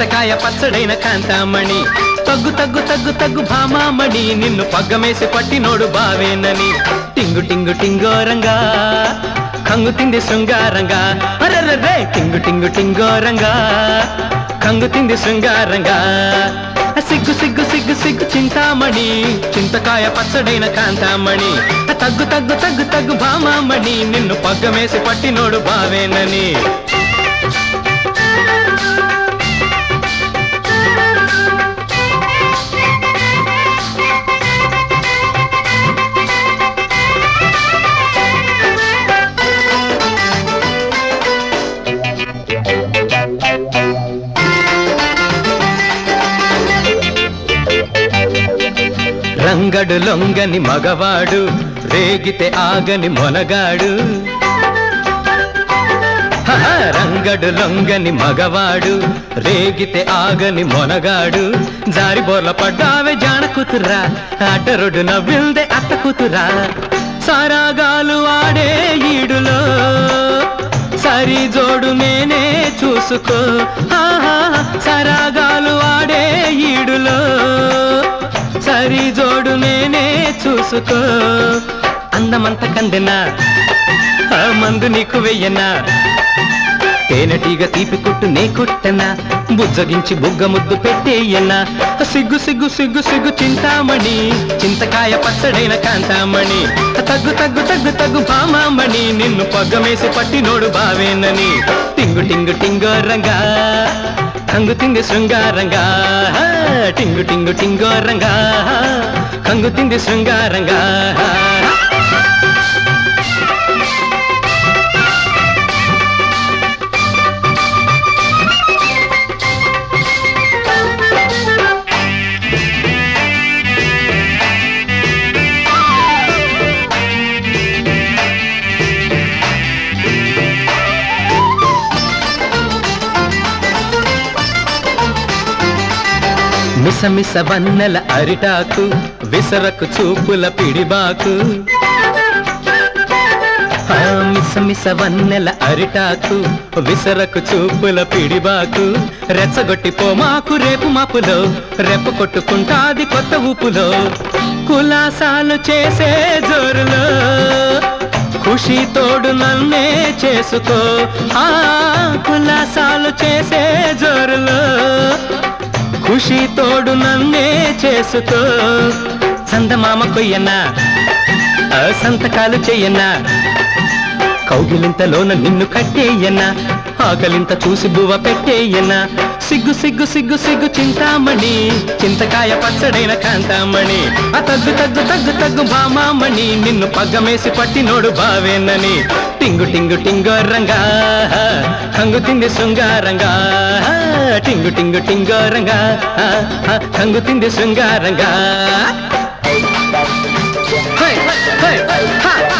చింతకాయ పచ్చడైన కాంతామణి తగ్గు తగ్గు తగ్గు తగ్గు భామామణి నిన్ను పగ్గమేసి పట్టినోడు బావేనని టింగు టింగు టింగోరంగా కంగు తింది శృంగారంగా అరరే టింగు టింగు టింగోరంగా కంగు తింది శృంగారంగా సిగ్గు సిగ్గు సిగ్గు సిగ్గు చింతామణి చింతకాయ పచ్చడైన కాంతామణి తగ్గు తగ్గు తగ్గు తగ్గు భామామణి నిన్ను పగ్గమేసి పట్టినోడు బావేనని రంగడు లొంగని మగవాడు రేగితే ఆగని మొనగాడు హహ, రంగడు లొంగని మగవాడు రేగితే ఆగని మొనగాడు జారి బోర్ల పడ్డావే జాన కూతురా అడ్డరుడు నవ్విల్దే అత్త కూతురా సారాగాలు ఆడే ఈడులో సరి జోడు నేనే చూసుకో ఆహా, సరాగాలు ఆడే ఈడులో సరి జోడు నేనే చూసుకో అందమంత కందెనా ఆ మందు నీకు వెయ్యనా తేనెటీగ తీపి కొట్టు నే కొట్టనా బుజ్జగించి బుగ్గ ముద్దు పెట్టేయనా సిగ్గు సిగ్గు సిగ్గు సిగ్గు చింతామణి చింతకాయ పచ్చడైన కాంతామణి తగ్గు తగ్గు తగ్గు తగ్గు భామామణి నిన్ను పగ్గమేసి పట్టినోడు బావేనని టింగు టింగు టింగోరంగా కంగు తింది శృంగారంగా టింగు టింగు టింగోరంగా కంగు తింది శృంగారంగా మిసమిస వన్నెల అరిటాకు విసరకు చూపుల పిడిబాకు ఆ మిసమిస వన్నెల అరిటాకు విసరకు చూపుల పిడిబాకు రెచ్చగొట్టి పోమాకు రేపు మాపులో రెప్ప కొట్టుకుంటాది కొత్త ఊపులో కులాసాలు చేసే జోరులో ఖుషి తోడు నన్నే చేసుకో ఆ కులాసాలు చేసే జోరులో ఖుషి తోడు నన్నే చేసుకో చందమామ కొయ్యన్నా ఆ సంతకాలు చెయ్యన్నా కౌగిలింతలోన నిన్ను కట్టేయన్నా ఆకలింత చూసి బువ్వ పెట్టేయన్నా సిగ్గు సిగ్గు సిగ్గు సిగ్గు చింతామణి చింతకాయ పచ్చడైన కాంతామణి ఆ తగ్గు తగ్గు తగ్గు తగ్గు భామామణి నిన్ను పగ్గమేసి పట్టినోడు బావేనని టింగు టింగు టింగోరంగా కంగు తింది శృంగారంగా టింగు టింగు టింగోరంగా కంగు తింది శృంగారంగా హై హై హై హా